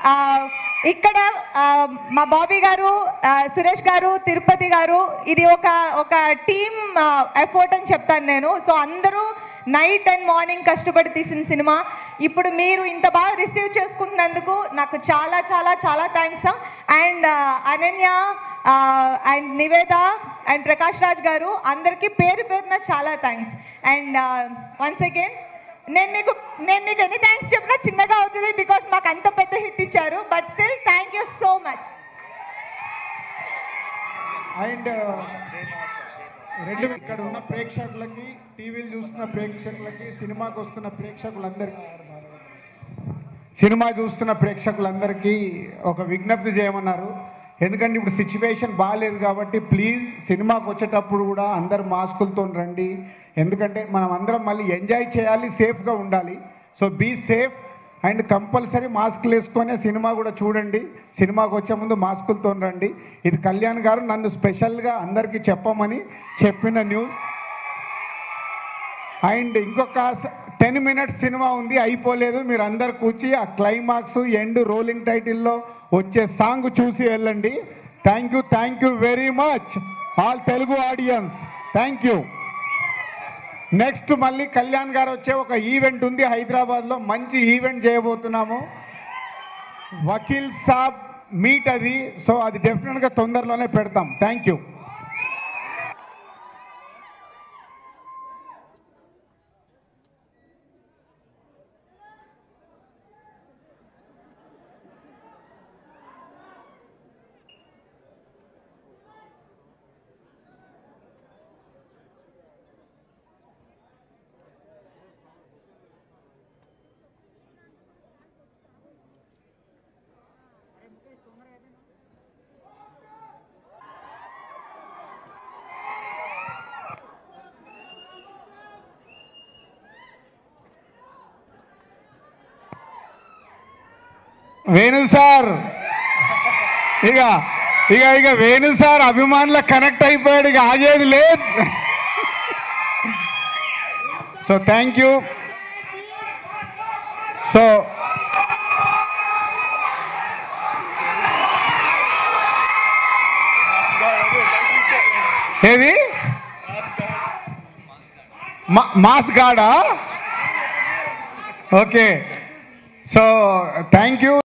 ఆ, ఇక్కడ ఆ, మా బాబీ గారు ఆ, సురేష్ గారు తిరుపతి గారు ఇది ఒక ఒక టీమ్ ఎఫర్ట్ అని చెప్తాను నేను సో అందరూ నైట్ అండ్ మార్నింగ్ కష్టపడి తీసిన సినిమా ఇప్పుడు మీరు ఇంత బాగా రిసీవ్ చేసుకుంటున్నందుకు నాకు చాలా చాలా చాలా thanks and Ananya and Niveda and Prakash Raj గారు అందరికీ పేరు పేరున చాలా థ్యాంక్స్ అండ్ వన్స్ అగైన్ నేను మీకు నేను మీకు ఎన్ని థ్యాంక్స్ చెప్పినా చిన్నగా అవుతుంది బికాస్ మాకు అంత పెద్ద హిట్ ఇచ్చారు but still thank you so much and రెండు ఇక్కడ ఉన్న ప్రేక్షకులకి టీవీలు చూస్తున్న ప్రేక్షకులకి సినిమాకి వస్తున్న ప్రేక్షకులందరికీ సినిమా చూస్తున్న ప్రేక్షకులందరికీ ఒక విజ్ఞప్తి చేయమన్నారు ఎందుకంటే ఇప్పుడు సిచ్యువేషన్ బాగాలేదు కాబట్టి ప్లీజ్ సినిమాకి వచ్చేటప్పుడు కూడా అందరు మాస్కులతో రండి ఎందుకంటే మనం అందరం మళ్ళీ ఎంజాయ్ చేయాలి సేఫ్గా ఉండాలి so be safe and compulsory మాస్కులు వేసుకొని సినిమా కూడా చూడండి సినిమాకి వచ్చే ముందు మాస్కులతో రండి ఇది కళ్యాణ్ గారు నన్ను స్పెషల్గా అందరికీ చెప్పమని చెప్పిన న్యూస్ అండ్ ఇంకొక టెన్ మినిట్స్ సినిమా ఉంది అయిపోలేదు మీరు అందరు కూర్చి ఆ క్లైమాక్స్ ఎండ్ రోలింగ్ టైటిల్లో వచ్చే సాంగ్ చూసి వెళ్ళండి thank you thank you very much all Telugu audience thank you next మళ్ళీ కళ్యాణ్ గారు వచ్చే ఒక ఈవెంట్ ఉంది హైదరాబాద్లో మంచి ఈవెంట్ చేయబోతున్నాము వకీల్ సాబ్ మీట్ అది సో అది డెఫినెట్గా తొందరలోనే పెడతాం థ్యాంక్ యూ వేణు సార్ ఇక ఇక ఇక వేణు సార్ అభిమానుల కనెక్ట్ అయిపోయాడు ఇక ఆగేది లేదు సో థ్యాంక్ యూ సో ఏది మా- మాస్ గాడా ఓకే సో థ్యాంక్ యూ